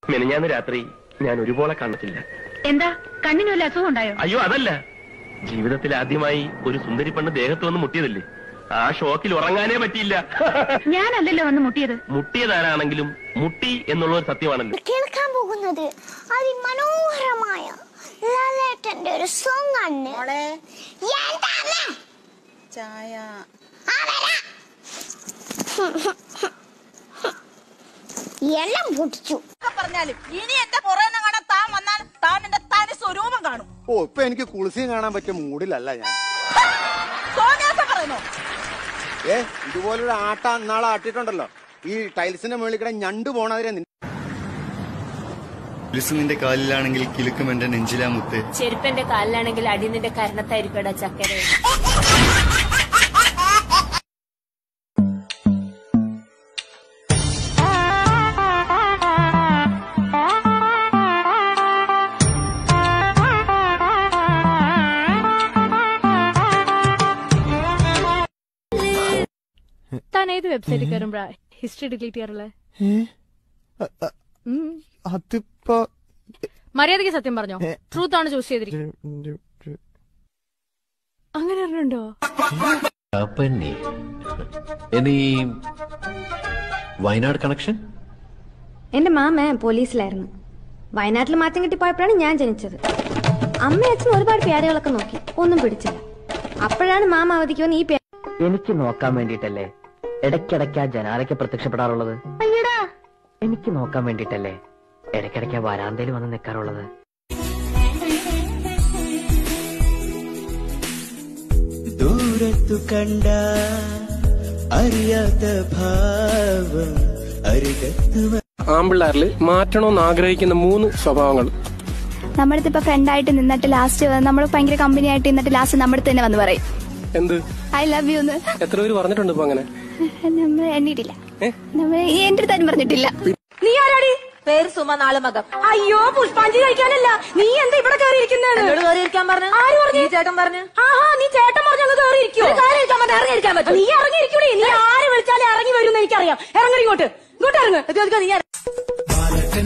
മെനഞ്ഞാന്ന് രാത്രി ഞാൻ ഒരുപോലെ കണ്ടിട്ടില്ല എന്താ കണ്ണിന് വല്ല അസുഖം ഉണ്ടായോ അയ്യോ അതല്ല ജീവിതത്തിൽ ആദ്യമായി ഒരു സുന്ദരി പെണ്ണ് ദേഹത്ത് വന്ന് മുട്ടിയതല്ലേ ആ ഷോക്കിൽ ഉറങ്ങാനേ പറ്റിയില്ല ഞാനല്ലല്ലോ വന്ന് മുട്ടിയത് മുട്ടിയതാരാണെങ്കിലും മുട്ടി എന്നുള്ള ഒരു സത്യമാണല്ലോ കേൾക്കാൻ പോകുന്നത് അതിമനോഹരമായ ലാലേട്ടന്റെ ഒരു സോങ് ആണ് മോളെ എന്താണ്? ചായ ആ, വരാം. എല്ലാം പൊട്ടിച്ചു ഒക്കെ പറഞ്ഞാലും ഇനി എന്റെ പുറകെ കാണാൻ താൻ വന്നാൽ താൻ എന്റെ തനി സ്വരൂപം കാണും ഓ ഇപ്പൊ എനിക്ക് കുളിസിയും കാണാൻ പറ്റിയ മൂഡിലല്ല ഞാൻ സോനിയാസം പറയുന്നു ഏ ഇതുപോലൊരു ആട്ട നാളെ ആട്ടിട്ടുണ്ടല്ലോ ഈ ടൈൽസിന്റെ മുകളിൽ കൂടെ ഞണ്ട് പോണതിരെ നിന്നെ ലിസ് നിന്റെ കാലിലാണെങ്കിൽ കിലുക്കും എന്റെ നെഞ്ചിലാ മുത്ത് ചെരുപ്പന്റെ കാലിലാണെങ്കിൽ അടി നിന്റെ കരണത്തായിരിക്കടാ ചക്കര താൻ ഏത് വെബ്സൈറ്റിൽ കയറുമ്പോഴാ ഹിസ്റ്ററി ഡിലീറ്റ് ചെയ്യാറുള്ളത് അതിപ്പോ മര്യാദയ്ക്ക് സത്യം പറഞ്ഞോ ട്രൂത്ത് ആണ് ചൂസ് ചെയ്തിരിക്കുന്നത് അങ്ങനെ ഒരെണ്ണുണ്ടോ പെണ്ണി എന്നീ വയനാട് കണക്ഷൻ എന്റെ മാമ പോലീസിലായിരുന്നു വയനാട്ടിൽ മാറ്റം കിട്ടിപ്പോയപ്പോഴാണ് ഞാൻ ജനിച്ചത് അമ്മ അച്ഛൻ ഒരുപാട് പേരുകളൊക്കെ നോക്കി ഒന്നും പിടിച്ചില്ല അപ്പോഴാണ് മാമ അവധിക്ക് വന്ന് ഈ പേ എനിക്ക് നോക്കാൻ വേണ്ടിട്ടല്ലേ ഇടയ്ക്കിടയ്ക്ക് ആ ജനാലയ്ക്ക് പ്രത്യക്ഷപ്പെടാറുള്ളത് എനിക്ക് നോക്കാൻ വേണ്ടിട്ടല്ലേ ഇടയ്ക്കിടയ്ക്ക് ആ വരാന്തയിൽ വന്ന് നിൽക്കാറുള്ളത് ദൂരത്തു കണ്ട അറിയാത്ത ഭാവം അരികത്തു ആമ്പിള്ളാരിൽ മാറ്റണമെന്ന് ആഗ്രഹിക്കുന്ന മൂന്ന് സ്വഭാവങ്ങൾ നമ്മുടെ ഇപ്പൊ ഫ്രണ്ടായിട്ട് നിന്നിട്ട് ലാസ്റ്റ് നമ്മൾ ഭയങ്കര കമ്പനി ആയിട്ട് നിന്നിട്ട് ലാസ്റ്റ് നമ്മുടെ തന്നെ വന്ന് പറയും എന്ത് ഐ ലവ് യു എന്ന് എത്ര പേര് പറഞ്ഞിട്ടുണ്ട് ഇപ്പൊ അങ്ങനെ നമ്മൾ എണ്ണിയിട്ടില്ല നമ്മൾ എന്റെ അടുത്ത് ആരും പറഞ്ഞിട്ടില്ല നീ ആരാടി പേര് സുമ നാളെ മകം അയ്യോ പുഷ്പാഞ്ജലി കഴിക്കാനല്ല നീ എന്താ ഇവിടെ കയറിയിരിക്കുന്നത് എന്നോട് കയറിയിരിക്കാൻ പറഞ്ഞു ആര് പറഞ്ഞു ചേട്ടൻ പറഞ്ഞു ആഹാ നീ ചേട്ടൻ പറഞ്ഞു അങ്ങ് കയറിയിരിക്കോ കയറിയിരിക്കാൻ പറ്റും ഇറങ്ങിയിരിക്കാൻ പറ്റും നീ ഇറങ്ങിയിരിക്കൂടി നീ ആര് വിളിച്ചാലും ഇറങ്ങി വരും എനിക്കറിയാം ഇറങ്ങി ഇങ്ങോട്ട് ഇങ്ങോട്ട് ഇറങ്ങ് ഇത് ഇത് നീ ഇറങ്ങ്.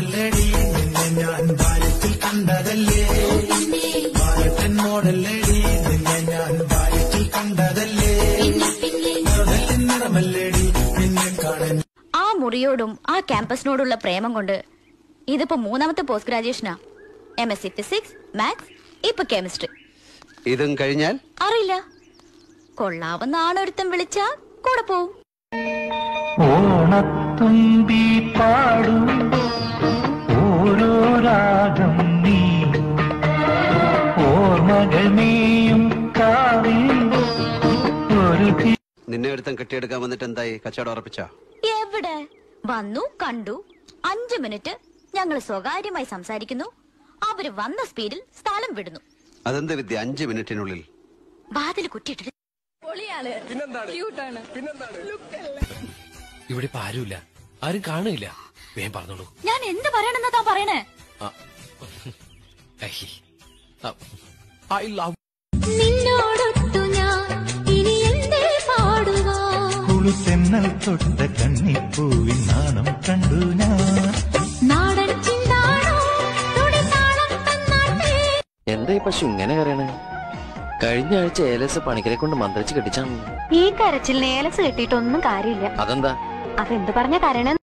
ആ മുറിയോടും ആ ക്യാമ്പസിനോടുള്ള പ്രേമം കൊണ്ട് ഇതിപ്പോ മൂന്നാമത്തെ പോസ്റ്റ് ഗ്രാജുവേഷനാ M S C physics maths ഇപ്പൊ കെമിസ്ട്രി ഇതും കഴിഞ്ഞാൽ അറിയില്ല കൊള്ളാവുന്ന ആണൊരുത്തം വിളിച്ചാ കൂടെ പോവും ഓണത്തുമ്പി പാടും ഓരോ രാഗം നീ ഓർമ്മകൾ നീയും കാവിൽ ഒരു തീ- നിന്നെ ഒരുത്തം കെട്ടിയെടുക്കാൻ വന്നിട്ട് എന്തായി കച്ചവടം ഉറപ്പിച്ചോ എവിടെ വന്നു കണ്ടു അഞ്ചു മിനിറ്റ് ഞങ്ങൾ സ്വകാര്യമായി സംസാരിക്കുന്നു അവര് വന്ന സ്പീഡിൽ സ്ഥലം വിടുന്നു അതെന്ത് വിദ്യ അഞ്ച് മിനിറ്റിനുള്ളിൽ വാതിൽ കുറ്റിയിട്ടിട്ട് ഇവിടെ ഇപ്പൊ ആരുമില്ല ആരും കാണില്ല വേഗം പറഞ്ഞോളൂ ഞാൻ എന്ത് പറയണെന്നാ താൻ പറയണേ ഐ ലവ് നിന്നോടൊത്തു ഞാൻ ഇനി എന്തേ പാടുവാ കുളുസെന്നൽ തൊട്ട കണ്ണിപ്പൂവിൻ നാണം കണ്ടു ഞാൻ നാടൻ ചിന്താണോ തുടിതാളം തന്നാട്ടേ എന്താ ഈ പശു ഇങ്ങനെ കറിയണേ കഴിഞ്ഞ ആഴ്ച ഏലസ് പണിക്കരെ കൊണ്ട് മന്ത്രിച്ച് കെട്ടിച്ചാണ് ഈ കരച്ചിലിന് ഏലസ് കെട്ടിയിട്ടൊന്നും കാര്യമില്ല അതെന്താ അതെന്ത് പറഞ്ഞ കാരണം